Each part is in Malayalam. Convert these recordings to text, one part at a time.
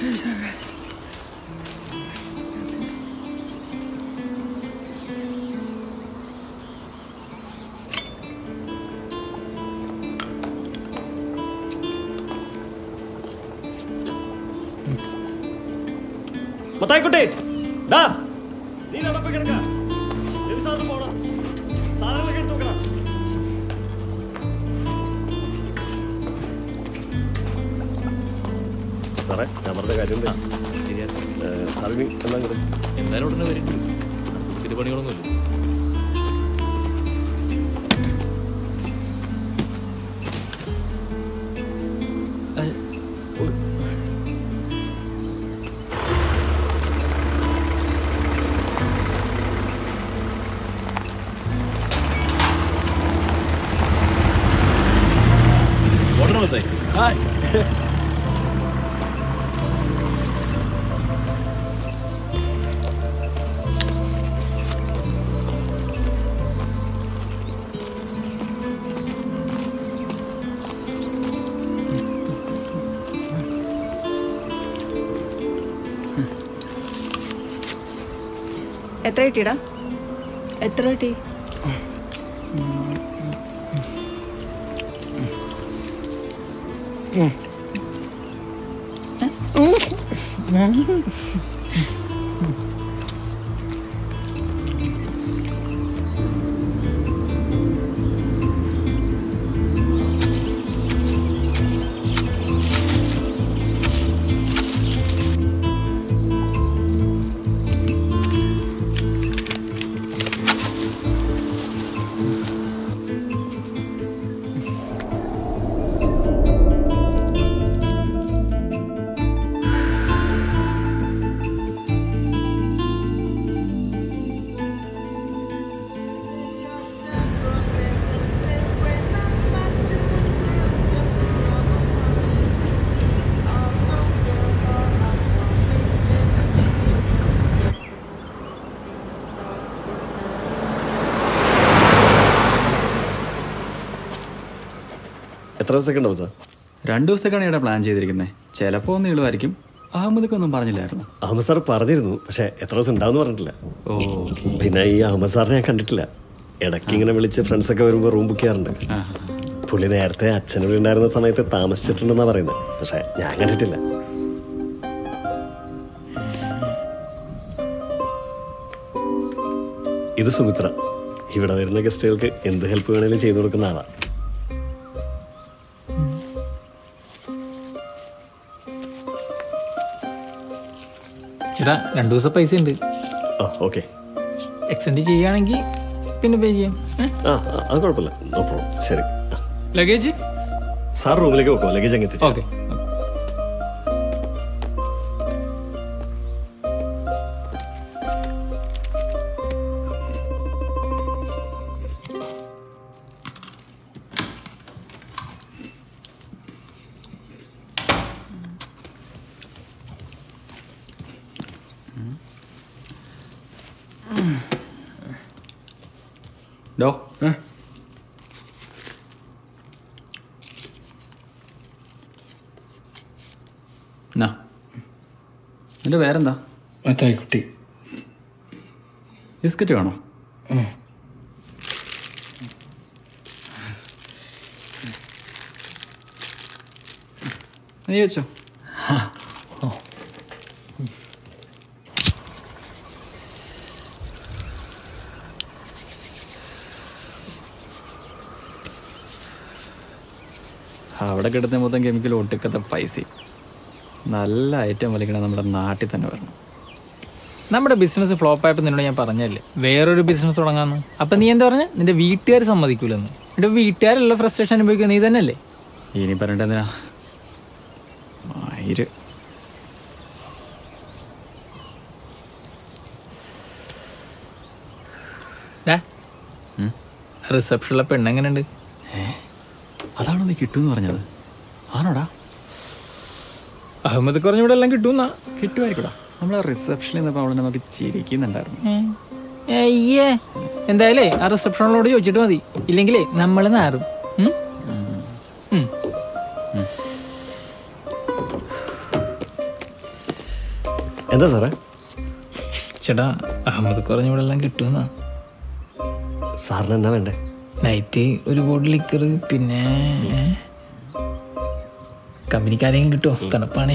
മത്തായിക്കുട്ടി ഡാ നീ നടപ്പ് കിടക്ക രവി സാറിന് പോണം സാധനങ്ങളൊക്കെ എടുത്ത് നോക്കണം സാറേ ഞാൻ പറഞ്ഞ കാര്യം സാറിന് എന്നാ ഇങ്ങട്? എന്തായാലും ഉടനെ വരും ഒത്തിരി പണികളൊന്നുമില്ല ഓടണം മത്തായി എത്ര കിട്ടിയടാ എത്ര കിട്ടി എത്ര ദിവസമൊക്കെ ഉണ്ടാവും സാർ രണ്ടു ദിവസത്തേക്കാണ് ഇവിടെ പ്ലാൻ ചെയ്തിരിക്കുന്നത് ചിലപ്പോൾ ഒന്ന് ഇളുവായിരിക്കും അഹമ്മദൊക്കെ ഒന്നും പറഞ്ഞില്ലായിരുന്നു അഹമ്മദ് സാർ പറഞ്ഞിരുന്നു പക്ഷെ എത്ര ദിവസം ഉണ്ടാവും പറഞ്ഞിട്ടില്ല ഓ പിന്നെ ഈ അഹമ്മദ് സാറിനെ ഞാൻ കണ്ടിട്ടില്ല ഇടയ്ക്ക് ഇങ്ങനെ വിളിച്ച് ഫ്രണ്ട്സൊക്കെ വരുമ്പോൾ റൂം ബുക്ക് ചെയ്യാറുണ്ട് പുള്ളി നേരത്തെ അച്ഛൻ ഇവിടെ ഉണ്ടായിരുന്ന സമയത്ത് താമസിച്ചിട്ടുണ്ടെന്നാ പറയുന്നത് പക്ഷെ ഞാൻ കണ്ടിട്ടില്ല ഇത് സുമിത്ര ഇവിടെ വരുന്ന ഗസ്റ്റുകൾക്ക് എന്ത് ഹെൽപ്പ് വേണേലും ചെയ്തു കൊടുക്കുന്ന ആളാ ചേട്ടാ രണ്ടു ദിവസം പൈസ ഉണ്ട് ആ ഓക്കെ എക്സ്റ്റെൻഡ് ചെയ്യുകയാണെങ്കിൽ പിന്നെ പേ ചെയ്യാം ആ ആ, അത് കുഴപ്പമില്ല നോ പ്രോബ്ലം ശരി ലഗേജ് സാർ റൂമിലേക്ക് വെക്കോ ലഗേജ് അങ്ങ് എത്തിച്ചു ഓക്കെ ഡോ എന്നാ നിന്റെ പേരെന്താ മത്തായിക്കുട്ടി ബിസ്ക്കറ്റ് വേണോ നീ വെച്ചോ അവിടെ കിടന്ന മൊത്തം കെമിക്കൽ ഒട്ടുക്കത്തെ പൈസ നല്ല ഐറ്റം വലിക്കണ നമ്മുടെ നാട്ടിൽ തന്നെ വരണം നമ്മുടെ ബിസിനസ് ഫ്ലോപ്പ് ആയപ്പോൾ നിന്നോട് ഞാൻ പറഞ്ഞല്ലേ വേറൊരു ബിസിനസ് തുടങ്ങാന്ന് അപ്പൊ നീ എന്താ പറഞ്ഞ നിന്റെ വീട്ടുകാർ സമ്മതിക്കൂലെന്ന് എന്റെ വീട്ടുകാരുള്ള ഫ്രസ്ട്രേഷൻ അനുഭവിക്കുക നീ തന്നെയല്ലേ ഇനി പറഞ്ഞിട്ട് എന്തിനാ മയിര് റിസപ്ഷനിലെ പെണ്ണെങ്ങനെയുണ്ട് അതാണോ നീ കിട്ടുമെന്ന് പറഞ്ഞത് ആണോടാ അഹമ്മദ് കുറഞ്ഞ ഇവിടെ എല്ലാം കിട്ടുമെന്നാ കിട്ടുമായിരിക്കടാ നമ്മളെ റിസപ്ഷനിൽ നിന്നപ്പോൾ അവളെ നമുക്ക് ചിരിക്കുന്നുണ്ടായിരുന്നു അയ്യേ എന്തായാലേ ആ റിസപ്ഷനിലോട് ചോദിച്ചിട്ട് മതി ഇല്ലെങ്കിലേ നമ്മൾ നാറും ഉം? ഉം. എന്താ സാറേ ചേട്ടാ അഹമ്മദ് കുറഞ്ഞ ഇവിടെ എല്ലാം കിട്ടുമെന്നാ സാറിന് എന്നാ വേണ്ടേ നൈറ്റ് ഒരു ബോട്ടിൽ ലിക്കർ പിന്നെ കമ്പനിക്കാരെങ്കിലും കിട്ടുമോ തണുപ്പാണേ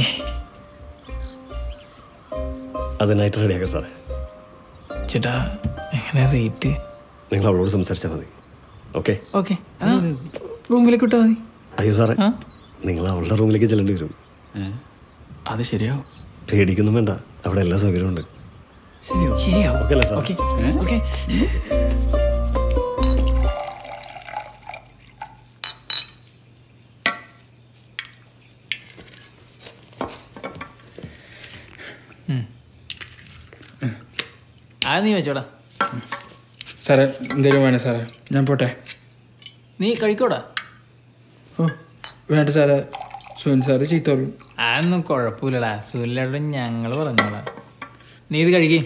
അത് നൈറ്റ് റെഡിയാക്കാം സാറേ ചേട്ടാ എങ്ങനെ റേറ്റ് നിങ്ങൾ അവളോട് സംസാരിച്ചാൽ മതി ഓക്കെ ഓക്കെ ആ റൂമിലേക്ക് വിട്ടാൽ മതി അയ്യോ സാറേ ആ? നിങ്ങൾ അവളുടെ റൂമിലേക്ക് ചെല്ലേണ്ടി വരും അത് ശരിയാവും പേടിക്കൊന്നും വേണ്ട അവിടെ എല്ലാ സൗകര്യവും ഉണ്ട് ശരിയാവും ശരിയാവും ഓക്കെ അല്ലേ സാർ ഓക്കെ ഓക്കെ അത് നീ വെച്ചോടാ സാറേ എന്തെങ്കിലും വേണം സാറേ ഞാൻ പോട്ടെ നീ കഴിക്കോടാ ഓ വേണ്ട സാറേ സുനിൽ സാറ് ചീത്തോളൂ അതൊന്നും കുഴപ്പമില്ലടാ സുല്ലോട് ഞങ്ങൾ പറഞ്ഞോളാം നീ ഇത് കഴിക്കേ